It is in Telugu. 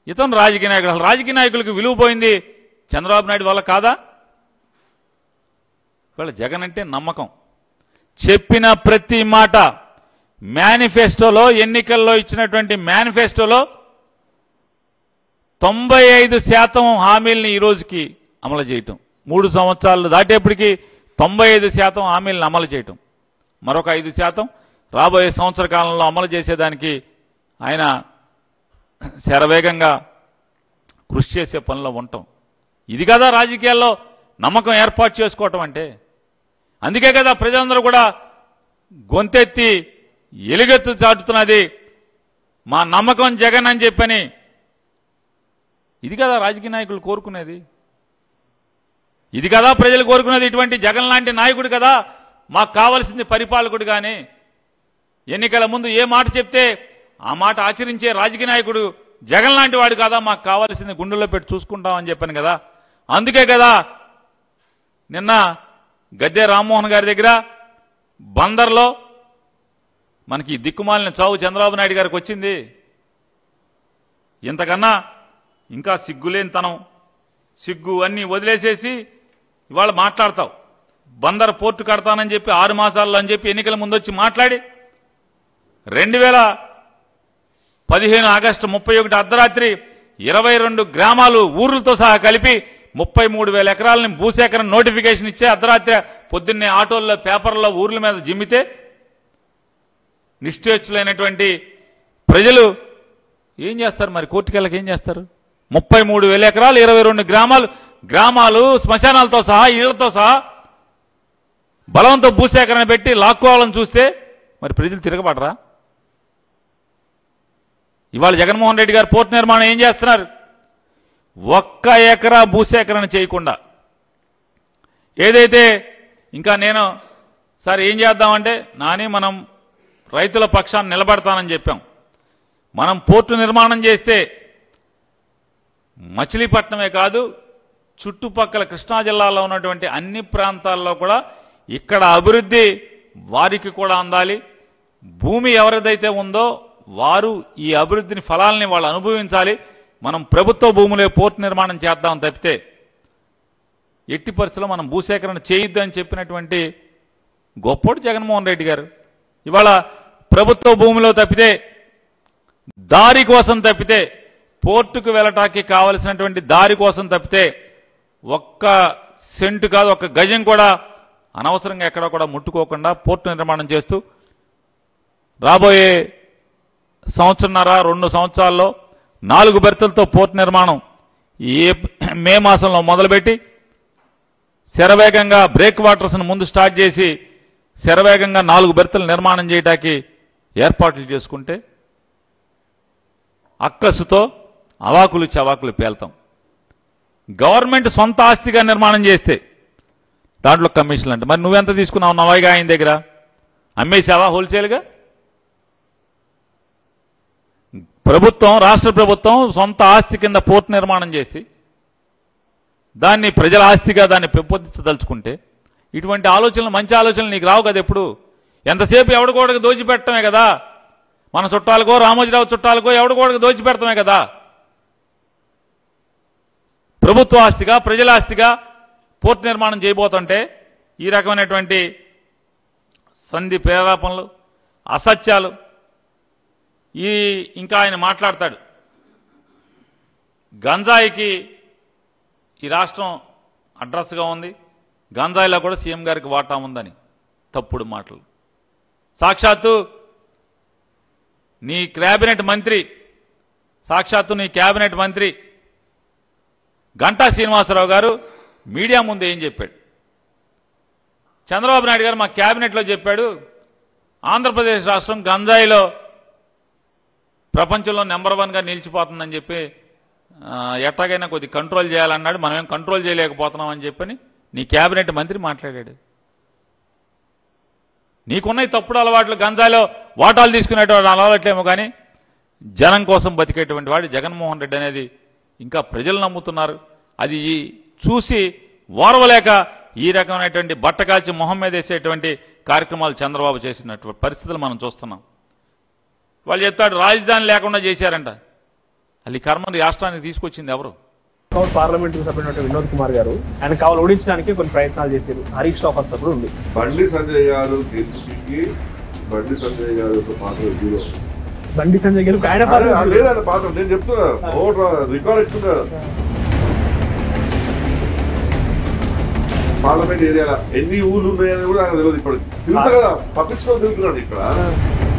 ఇతను రాజకీయ నాయకుడు అసలు రాజకీయ నాయకులకు విలువ పోయింది చంద్రబాబు నాయుడు వల్ల కాదా ఇవాళ జగన్ అంటే నమ్మకం చెప్పిన ప్రతి మాట మేనిఫెస్టోలో ఎన్నికల్లో ఇచ్చినటువంటి మేనిఫెస్టోలో తొంభై ఐదు శాతం హామీల్ని ఈ రోజుకి అమలు చేయటం మూడు సంవత్సరాలు దాటేప్పటికి తొంభై ఐదు శాతం హామీలను అమలు చేయటం మరొక ఐదు శాతం రాబోయే సంవత్సర కాలంలో అమలు చేసేదానికి ఆయన శరవేగంగా కృషి చేసే పనిలో ఉండటం ఇది కదా రాజకీయాల్లో నమ్మకం ఏర్పాటు చేసుకోవటం అంటే అందుకే కదా ప్రజలందరూ కూడా గొంతెత్తి ఎలుగెత్తు చాటుతున్నది మా నమ్మకం జగన్ అని చెప్పని ఇది కదా రాజకీయ నాయకులు కోరుకునేది ఇది కదా ప్రజలు కోరుకునేది ఇటువంటి జగన్ లాంటి నాయకుడు కదా మాకు కావలసింది పరిపాలకుడు కానీ ఎన్నికల ముందు ఏ మాట చెప్తే ఆ మాట ఆచరించే రాజకీయ నాయకుడు జగన్ లాంటి వాడు కదా మాకు కావాల్సింది గుండెల్లో పెట్టి చూసుకుంటామని చెప్పాను కదా అందుకే కదా నిన్న గద్దె రామ్మోహన్ గారి దగ్గర బందర్లో మనకి ఈ దిక్కుమాలిన చావు చంద్రబాబు నాయుడు గారికి వచ్చింది ఇంతకన్నా ఇంకా సిగ్గులేనితనం సిగ్గు అన్నీ వదిలేసేసి ఇవాళ మాట్లాడతావు బందర్ పోర్టు కడతానని చెప్పి ఆరు మాసాల్లో అని చెప్పి ఎన్నికల ముందు వచ్చి మాట్లాడి రెండు వేల పదిహేను ఆగస్టు ముప్పై ఒకటి అర్ధరాత్రి ఇరవై రెండు గ్రామాలు ఊర్లతో సహా కలిపి ముప్పై మూడు వేల ఎకరాలని భూసేకరణ నోటిఫికేషన్ ఇచ్చే అర్ధరాత్రి పొద్దున్నే ఆటోల్లో పేపర్లో ఊర్ల మీద జిమ్మితే నిశ్చేచ్చులైనటువంటి ప్రజలు ఏం చేస్తారు మరి కోర్టుకెళ్ళకి ఏం చేస్తారు ముప్పై మూడు వేల ఎకరాలు ఇరవై రెండు గ్రామాలు గ్రామాలు శ్మశానాలతో సహా ఇళ్లతో సహా బలవంతో భూసేకరణ పెట్టి లాక్కోవాలని చూస్తే మరి ప్రజలు తిరగబడరా ఇవాళ జగన్మోహన్ రెడ్డి గారు పోర్టు నిర్మాణం ఏం చేస్తున్నారు ఒక్క ఎకరా భూసేకరణ చేయకుండా ఏదైతే ఇంకా నేను సార్ ఏం చేద్దామంటే నాని మనం రైతుల పక్షాన్ని నిలబడతానని చెప్పాం మనం పోర్టు నిర్మాణం చేస్తే మచిలీపట్నమే కాదు చుట్టుపక్కల కృష్ణా జిల్లాలో ఉన్నటువంటి అన్ని ప్రాంతాల్లో కూడా ఇక్కడ అభివృద్ధి వారికి కూడా అందాలి భూమి ఎవరిదైతే ఉందో వారు ఈ అభివృద్ధిని ఫలాల్ని వాళ్ళు అనుభవించాలి మనం ప్రభుత్వ భూములే పోర్టు నిర్మాణం చేద్దాం తప్పితే ఎట్టి పరిస్థితుల్లో మనం భూసేకరణ చేయొద్దు అని చెప్పినటువంటి గొప్పోడు జగన్మోహన్ రెడ్డి గారు ఇవాళ ప్రభుత్వ భూమిలో తప్పితే దారి కోసం తప్పితే పోర్టుకు వెళ్ళటానికి కావలసినటువంటి దారి కోసం తప్పితే ఒక్క సెంటు కాదు ఒక్క గజం కూడా అనవసరంగా ఎక్కడ కూడా ముట్టుకోకుండా పోర్టు నిర్మాణం చేస్తూ రాబోయే సంవత్సరన్నర రెండు సంవత్సరాల్లో నాలుగు బెర్తలతో పోర్టు నిర్మాణం ఈ ఏప్- మే మాసంలో మొదలుపెట్టి శరవేగంగా బ్రేక్ వాటర్స్ను ముందు స్టార్ట్ చేసి శరవేగంగా నాలుగు బెర్తలు నిర్మాణం చేయడానికి ఏర్పాట్లు చేసుకుంటే అక్కసుతో అవాకులు చవాకులు పేల్తాం గవర్నమెంట్ సొంత ఆస్తిగా నిర్మాణం చేస్తే దాంట్లో కమిషన్లు అంటే మరి నువ్వెంత తీసుకున్నావు నవాయిగా ఆయన దగ్గర అమ్మేసావా హోల్సేల్గా ప్రభుత్వం రాష్ట్ర ప్రభుత్వం సొంత ఆస్తి కింద పోర్టు నిర్మాణం చేసి దాన్ని ప్రజల ఆస్తిగా దాన్ని పెంపొందించదలుచుకుంటే ఇటువంటి ఆలోచనలు మంచి ఆలోచనలు నీకు రావు కదా ఎప్పుడు ఎంతసేపు ఎవడికోడకు దోచిపెట్టడమే కదా మన చుట్టాలకో రామోజీరావు చుట్టాలకో ఎవడికోడకు దోచిపెడతామే కదా ప్రభుత్వ ఆస్తిగా ప్రజల ఆస్తిగా పోర్టు నిర్మాణం చేయబోతుంటే ఈ రకమైనటువంటి సంధి ప్రేరేపణలు అసత్యాలు ఈ ఇంకా ఆయన మాట్లాడతాడు గంజాయికి ఈ రాష్ట్రం అడ్రస్గా ఉంది గంజాయిలో కూడా సీఎం గారికి వాటా ఉందని తప్పుడు మాటలు సాక్షాత్తు నీ క్యాబినెట్ మంత్రి సాక్షాత్తు నీ క్యాబినెట్ మంత్రి గంటా శ్రీనివాసరావు గారు మీడియా ముందు ఏం చెప్పాడు చంద్రబాబు నాయుడు గారు మా క్యాబినెట్లో చెప్పాడు ఆంధ్రప్రదేశ్ రాష్ట్రం గంజాయిలో ప్రపంచంలో నెంబర్ వన్గా నిలిచిపోతుందని చెప్పి ఆ, ఎట్టాగైనా కొద్ది కంట్రోల్ చేయాలన్నాడు మనం ఏం కంట్రోల్ చేయలేకపోతున్నాం అని చెప్పని నీ క్యాబినెట్ మంత్రి మాట్లాడాడు నీకున్న ఈ తప్పుడు అలవాట్లు గంజాలో వాటాలు తీసుకునేటువంటి అలవాట్లేమో కానీ జనం కోసం బతికేటువంటి వాడు జగన్మోహన్ రెడ్డి అనేది ఇంకా ప్రజలు నమ్ముతున్నారు అది ఈ చూసి ఓర్వలేక ఈ రకమైనటువంటి బట్టకాల్చి మొహం మీద వేసేటువంటి కార్యక్రమాలు చంద్రబాబు చేసినటువంటి పరిస్థితులు మనం చూస్తున్నాం వాళ్ళు చెప్తాడు రాజధాని లేకుండా చేశారంట అది ఈ కర్మను రాష్ట్రానికి తీసుకొచ్చింది ఎవరు కౌన్ పార్లమెంట్ సభ్యుడు వినోద్ కుమార్ గారు ఆయన కావాలి ఓడించడానికి కొన్ని ప్రయత్నాలు చేశారు హరీష్ రావు హస్తం కూడా ఉంది బండి సంజయ్ గారు కేసీపీకి బండి సంజయ్ గారు యొక్క పాత్ర జీరో బండి సంజయ్ గారు ఆయన అరే, పార్లమెంట్ లేదన్న పాత్ర నేను చెప్తున్నా ఓట్ రికార్డ్ ఇస్తున్నా పార్లమెంట్ ఏరియాలో ఎన్ని ఊళ్ళు ఉన్నాయని కూడా ఆయన తెలియదు ఇప్పుడు తిరుగుతా కదా పబ్లిక్ తిరుగుతున్నాడు ఇక్కడ